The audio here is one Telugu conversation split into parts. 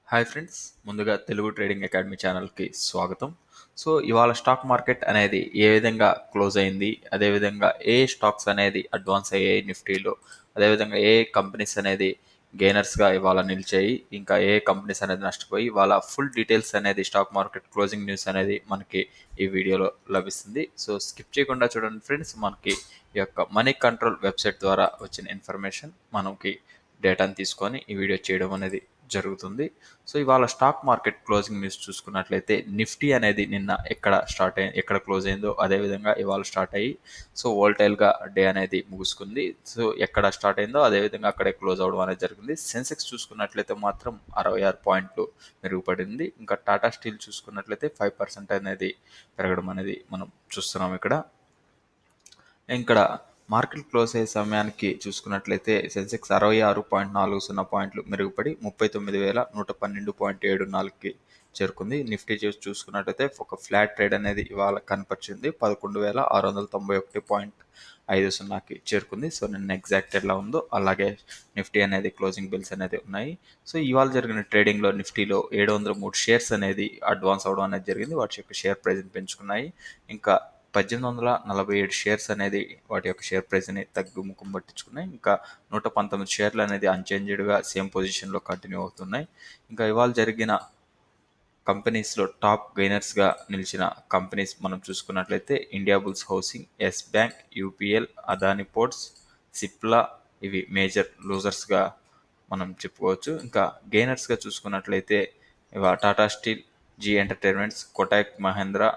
హాయ్ ఫ్రెండ్స్ ముందుగా తెలుగు ట్రేడింగ్ అకాడమీ ఛానల్కి స్వాగతం సో ఇవాళ స్టాక్ మార్కెట్ అనేది ఏ విధంగా క్లోజ్ అయింది అదేవిధంగా ఏ స్టాక్స్ అనేది అడ్వాన్స్ అయ్యాయి నిఫ్టీలో అదేవిధంగా ఏ కంపెనీస్ అనేది గెయినర్స్గా ఇవాళ నిలిచాయి ఇంకా ఏ కంపెనీస్ అనేది నష్టపోయి ఇవాళ ఫుల్ డీటెయిల్స్ అనేది స్టాక్ మార్కెట్ క్లోజింగ్ న్యూస్ అనేది మనకి ఈ వీడియోలో లభిస్తుంది సో స్కిప్ చేయకుండా చూడండి ఫ్రెండ్స్ మనకి ఈ యొక్క మనీ కంట్రోల్ వెబ్సైట్ ద్వారా వచ్చిన ఇన్ఫర్మేషన్ మనకి డేటాను తీసుకొని ఈ వీడియో చేయడం అనేది జరుగుతుంది సో ఇవాళ స్టాక్ మార్కెట్ క్లోజింగ్ న్యూస్ చూసుకున్నట్లయితే నిఫ్టీ అనేది నిన్న ఎక్కడ స్టార్ట్ అయింది ఎక్కడ క్లోజ్ అయిందో అదేవిధంగా ఇవాళ స్టార్ట్ అయ్యి సో వోల్టైల్గా డే అనేది ముగుసుకుంది సో ఎక్కడ స్టార్ట్ అయిందో అదేవిధంగా అక్కడే క్లోజ్ అవడం అనేది జరిగింది సెన్సెక్స్ చూసుకున్నట్లయితే మాత్రం అరవై ఆరు పాయింట్లు మెరుగుపడింది ఇంకా టాటా స్టీల్ చూసుకున్నట్లయితే ఫైవ్ పర్సెంట్ అనేది పెరగడం అనేది మనం చూస్తున్నాం ఇక్కడ ఇక్కడ మార్కెట్ క్లోజ్ అయ్యే సమయానికి చూసుకున్నట్లయితే సెన్సెక్స్ అరవై ఆరు పాయింట్ నాలుగు సున్నా పాయింట్లు మెరుగుపడి ముప్పై తొమ్మిది వేల నూట పన్నెండు పాయింట్ ఏడు నాలుగుకి చేరుకుంది నిఫ్టీ చూసి చూసుకున్నట్లయితే ఒక ఫ్లాట్ ట్రేడ్ అనేది ఇవాళ కనపరిచింది పదకొండు వేల ఆరు వందల తొంభై ఒకటి పాయింట్ ఐదు సున్నాకి చేరుకుంది సో నిన్న ఎగ్జాక్ట్ ఎలా ఉందో అలాగే నిఫ్టీ అనేది క్లోజింగ్ బిల్స్ అనేది ఉన్నాయి సో ఇవాళ జరిగిన ట్రేడింగ్లో నిఫ్టీలో ఏడు వందల మూడు షేర్స్ అనేది అడ్వాన్స్ అవడం అనేది జరిగింది వాటి యొక్క షేర్ ప్రైజ్ని పెంచుకున్నాయి ఇంకా పద్దెనిమిది వందల నలభై ఏడు షేర్స్ అనేది వాటి యొక్క షేర్ ప్రైస్ని తగ్గుముఖం పట్టించుకున్నాయి ఇంకా నూట పంతొమ్మిది షేర్లు అనేది అన్చేంజ్డ్గా సేమ్ పొజిషన్లో కంటిన్యూ అవుతున్నాయి ఇంకా ఇవాళ జరిగిన కంపెనీస్లో టాప్ గెయినర్స్గా నిలిచిన కంపెనీస్ మనం చూసుకున్నట్లయితే Indiabulls Housing Yes Bank UPL Adani Ports Cipla ఇవి మేజర్ లూజర్స్గా మనం చెప్పుకోవచ్చు ఇంకా గెయినర్స్గా చూసుకున్నట్లయితే ఇవా Tata Steel Zee Entertainments Kotak Mahindra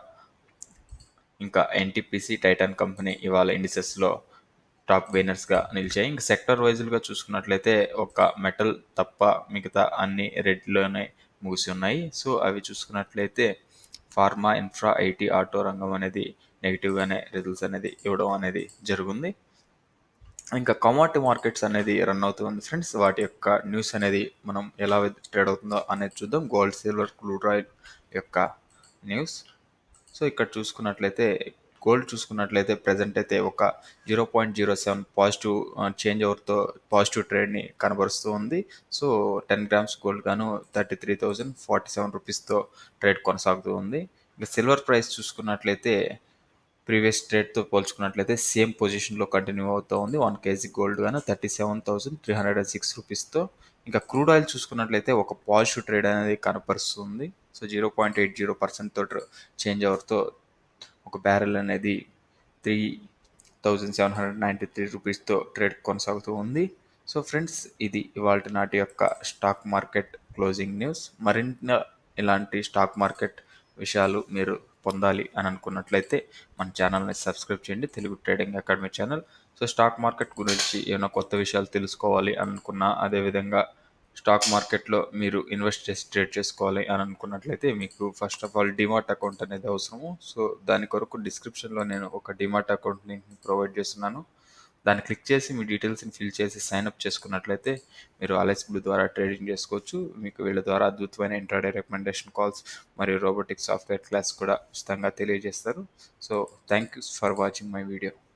ఇంకా ఎన్టీపీసీ టైటాన్ కంపెనీ ఇవాళ ఇండిసెస్లో టాప్ గెయినర్స్గా నిలిచాయి ఇంకా సెక్టర్ వైజ్గా చూసుకున్నట్లయితే ఒక మెటల్ తప్ప మిగతా అన్ని రెడ్లోనే ముగిసి ఉన్నాయి సో అవి చూసుకున్నట్లయితే ఫార్మా ఇన్ఫ్రా ఐటీ ఆటో రంగం అనేది నెగిటివ్గానే రిజల్ట్స్ అనేది ఇవ్వడం అనేది జరుగుంది ఇంకా కమాడిటీ మార్కెట్స్ అనేది రన్ అవుతుంది ఫ్రెండ్స్ వాటి యొక్క న్యూస్ అనేది మనం ఎలా ట్రేడ్ అవుతుందో అనేది చూద్దాం గోల్డ్ సిల్వర్ క్రూడ్ ఆయిల్ యొక్క న్యూస్ సో ఇక్కడ చూసుకున్నట్లయితే గోల్డ్ చూసుకున్నట్లయితే ప్రజెంట్ అయితే ఒక zero point zero seven positive change ఓవర్తో పాజిటివ్ ట్రేడ్ని కనబరుస్తూ ఉంది సో టెన్ గ్రామ్స్ గోల్డ్ గాను thirty three thousand forty seven రూపీస్తో ట్రేడ్ కొనసాగుతూ ఉంది ఇంకా సిల్వర్ ప్రైస్ చూసుకున్నట్లయితే ప్రీవియస్ ట్రేడ్తో పోల్చుకున్నట్లయితే సేమ్ పొజిషన్లో కంటిన్యూ అవుతూ ఉంది వన్ కేజీ గోల్డ్ గాను thirty seven thousand three hundred and six రూపీస్తో ఇంకా క్రూడ్ ఆయిల్ చూసుకున్నట్లయితే ఒక పాజిటివ్ ట్రేడ్ అనేది కనపరుస్తుంది so zero point eight zero పర్సెంట్తో చేంజ్ అవర్తో ఒక బ్యారెల్ అనేది three thousand seven hundred ninety three రూపీస్తో ట్రేడ్ కొనసాగుతూ ఉంది సో ఫ్రెండ్స్ ఇది ఇవాళ నాటి యొక్క స్టాక్ మార్కెట్ క్లోజింగ్ న్యూస్ మరిన్ని ఇలాంటి స్టాక్ మార్కెట్ విషయాలు మీరు పొందాలి అని అనుకున్నట్లయితే మన ఛానల్ని సబ్స్క్రైబ్ చేయండి Telugu trading academy channel so stock market గురించి ఏమైనా కొత్త విషయాలు తెలుసుకోవాలి అని అనుకున్నా అదేవిధంగా స్టాక్ మార్కెట్లో మీరు ఇన్వెస్ట్ చేసి ట్రేడ్ చేసుకోవాలి అని అనుకున్నట్లయితే మీకు first of all demat account అనేది అవసరము సో దాని కొరకు డిస్క్రిప్షన్లో నేను ఒక డిమాట్ అకౌంట్ లింక్ని ప్రొవైడ్ చేస్తున్నాను దాన్ని క్లిక్ చేసి మీ డీటెయిల్స్ని ఫిల్ చేసి సైన్అప్ చేసుకున్నట్లయితే మీరు అలెక్స్ బ్లూ ద్వారా ట్రేడింగ్ చేసుకోవచ్చు మీకు వీళ్ళ ద్వారా అద్భుతమైన ఇంట్రాడే రికమెండేషన్ కాల్స్ మరియు రోబోటిక్ సాఫ్ట్వేర్ క్లాస్ కూడా ఉచితంగా తెలియజేస్తారు so thank you for watching my video